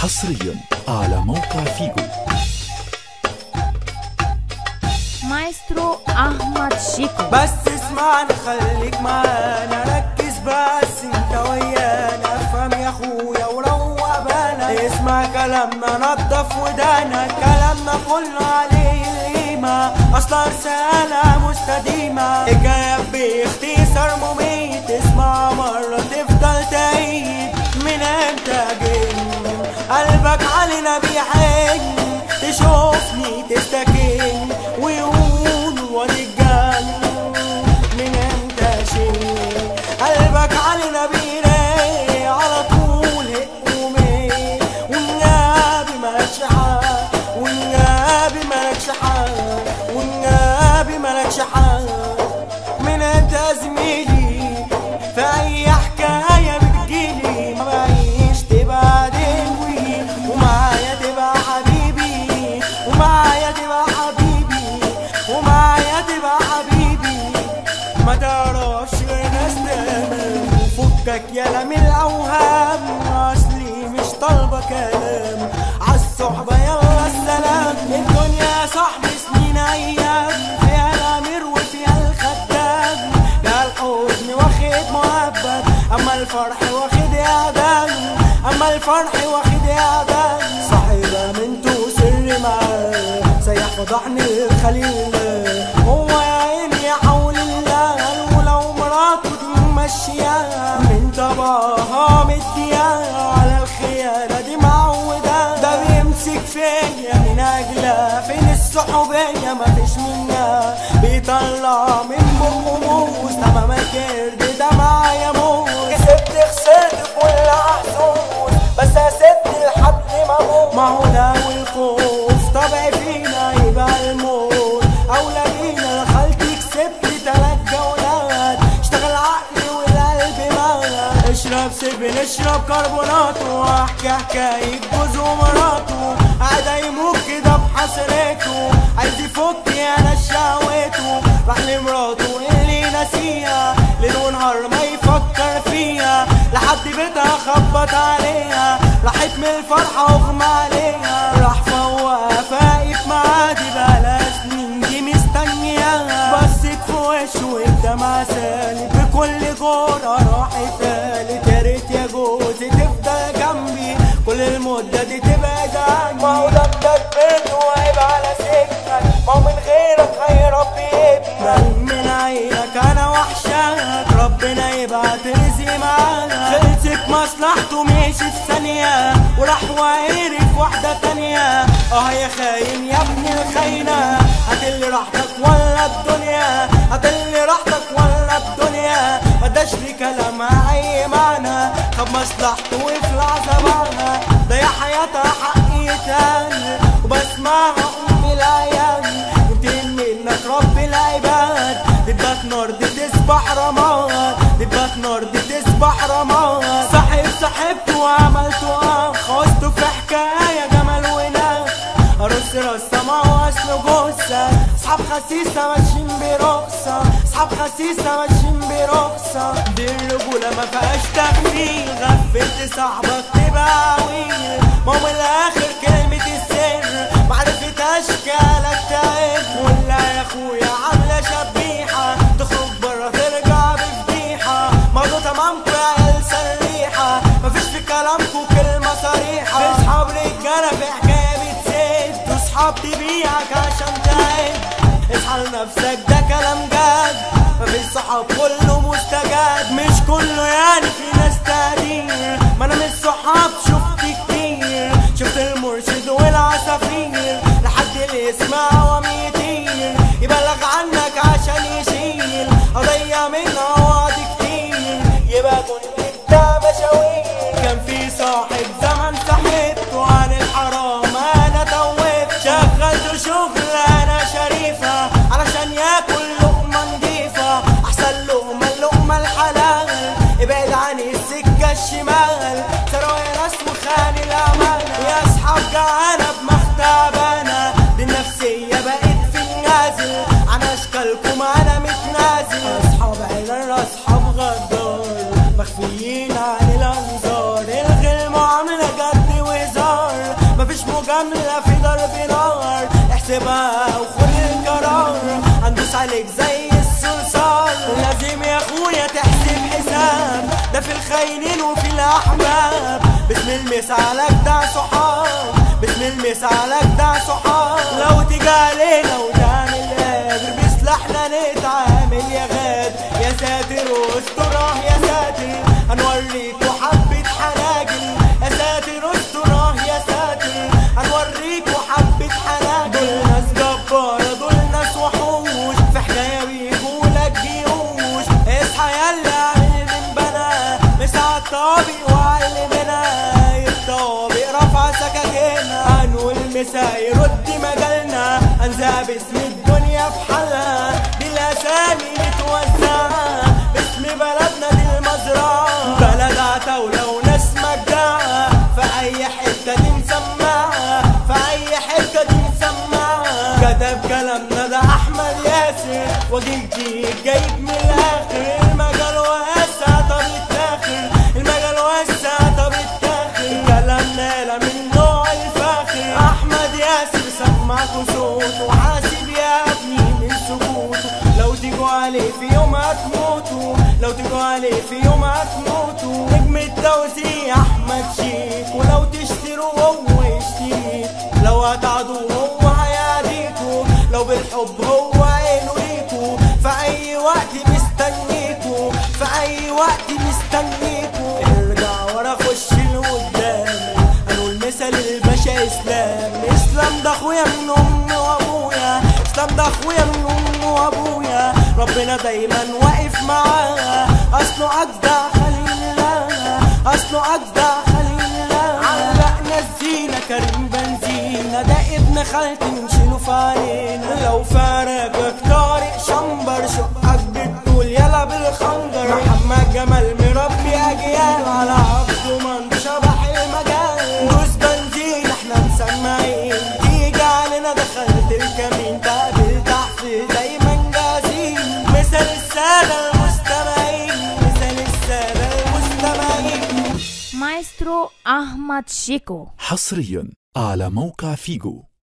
حصريا على موقع فيجو مايسترو احمد شيكو بس اسمعني خليك معانا ركز بس انت ويانا افهم يا اخويا وروق بالك اسمع كلامنا نضف ودانا كلامنا كله عليه القيمة اصلا رسالة مستديمة حكاية باختصار مميت اسمع مرة تفضل تعيد من امتى جن قلبك علينا بيحن تشوفني تستكن ويقول ونتجن من امتى شيء قلبك علينا بيراي على طول هق ومي والنبي مالكش حق والنبي مالكش حق والنبي مالكش حق من انت يا زميلي في اي حكايه بتجيلي ما بعيش تبقى دلوي ومعايا تبقى حبيبي ومعايا تبقى حبيبي ومعايا تبقى حبيبي ما تعرفش غير ناس تمام وفكك يالا من الاوهام اصلي مش طالبه كلام عالصحبه يلا السلام الدنيا يا صاحبي سنين ايام فيها الامير وفيها الخدام لا الحزن واخد مؤبد اما الفرح واخد اعدام اما الفرح واخد اعدام صاحبها منتو سر معاه سيح فضحني الخليل هو يا عيني يا حول الله ولو مراته دي ماشية من طبعها مدية على الخيانة دي معودة ده بيمسك فيا من أجلها فين الصحوبية مفيش منها بيطلع من بقه موس تمام الكرد ده معايا موس كسبت خسرت كل حظوظ بس يا ست لحد ما اموت ما هو ده والخوف طبع فينا يبقى الموت اولى بينا خالتي كسبت تلات جولات اشتغل عقلي والقلب مات اشرب سيفن اشرب كربونات واحكي حكاية جوز ومراته قاعد يموت كده بحسرته عايز يفك انا شهوته راح لمراته اللي ناسيها ليل ونهار ما يفكر فيها لحد بيتها خبط عليها راحت من الفرحة واغمى عليها راح فوقها فايت معادي بقالها سنين دي مستنياها بصت في وشه والدمعة سالت بكل جرأة راحت قالت يا ريت يا جوزي تفضل جنبي كل المدة دي تبعد عني ما هو ده بيت وعيب على سكتك ما هو من غيرك هيربي ابنك من عينك انا وحشك ربنا يبعت رزقي معانا خلصت مصلحته مشي في ثانية وراح وعرف واحدة تانية اه يا خاين يا ابن الخاينة هتلي راحتك ولا الدنيا هتلي راحتك ولا الدنيا مداش لي كلام اي معنى خد مصلحته ويفلع زمانها ضيع حياتها حق يتقال وبسمعها امي الايام يمكن منك رب العباد دبات نار دي تصبح رماد دبات نار دي تصبح رماد صاحب صاحبته وعملته اخ وسطه في حكايه جمال وناس ارص رصه ما هو اصله جثه اصحاب خسيسه ماشيين برخصه اصحاب خسيسه ماشيين برخصه دي الرجوله ما فيهاش تخفيل غفلت صاحبك تبقى عويل ما هو من الاخر كلمه السر معرفة اشكالك تعب ولا يا اخويا عامله شبيحه تخرج بره ترجع بفضيحه موضوع تمامكوا يا عيال سريحه مفيش في كلامكوا كلمه صريحه في اصحاب رجاله في حكايه بتزيد واصحاب تبيعك عشان تعد اصحى لنفسك ده كلام جد مفيش صحاب كله مستجد مش كله يعني في ناس تقدير ما انا من الصحاب شفت كتير شفت المرشد والعصافير لحد اللي يسمع وميتير يبلغ عنك عشان يشيل قضية منها وعد كتير يبقى كنت انت مشاوير كان في صاحب زمن سحبته عن الحرام انا توبت شغلته شغلانة شريفة علشان ياكل لقمة نضيفة احسن لقمة اللقمة الحلال ابعد عن السكة الشمال سرايا ناس وخان الامانة يا اصحاب جعانة بمختبانة دي النفسية بقت في النازل عن اشكالكم انا متنازل اصحاب عيال اصحاب غدار مخفيين عن الانظار الغي المعاملة جد وهزار الخاينين وفي الاحباب باسم المس على جدع صحاب باسم المس على جدع صحاب لو تيجي علينا وتعمل قادر بسلاحنا نتعامل يا غاد يا ساتر واستراه يا ساتر هنوريكوا حبة حناجر يا ساتر استراه يا ساتر هنوريكوا حبة حناجر دول ناس جبارة دول ناس وحوش في حكاية بيجولك جيوش اصحى يلا اعمل من بنا مسع الطابق وعلمنا الطابق رفع سكاكينا هنقول مسا يرد مجالنا هنزع باسم الدنيا في حالها دي الاسامي متوزعة باسم بلدنا دي المزرعة بلد عتاولة وناس مجاعة في اي حتة دي مسمعة في اي حتة دي مسمعة كتب كلامنا ده احمد ياسر وجيل جديد جايب من الاخر المجال واسع طب التاخر المجال واسع طب التاخر كلامنا لا من نوع الفاخر احمد ياسر سمعكوا صوت وحاسب يا ابني من سكوته لو تيجوا عليه في يوم هتموتوا لو تيجوا عليه في يوم هتموتوا نجم التوزيع احمد شيك ولو تشتروا هو يشتريك لو هتعدوا هو هيعديكوا لو بالحب هو عينه ليكوا في اي وقت مستنيكوا في اي وقت مستنيكوا ارجع ورا خش لقدام هنقول مثل الباشا اسلام اسلام ده اخويا من امي وابويا اسلام ده اخويا من امي وابويا ربنا دايما واقف معاه اصله اجدع خليل الله اصله اجدع خليل الله علقنا الزينة كريم بنزينة ده ابن خالتي نشيله في علينا لو فارقك طارق شمبر شقك بالطول يلا بالخنجر محمد جمال مربي اجيال على عبده من شبح المجال دوس بنزين احنا مسمعين تيجي علينا دخلت الكمين تقابل تحت دايما جاهزين مثل السادة المستمعين مثل السادة المستمعين مايسترو أحمد شيكو حصريا على موقع فيجو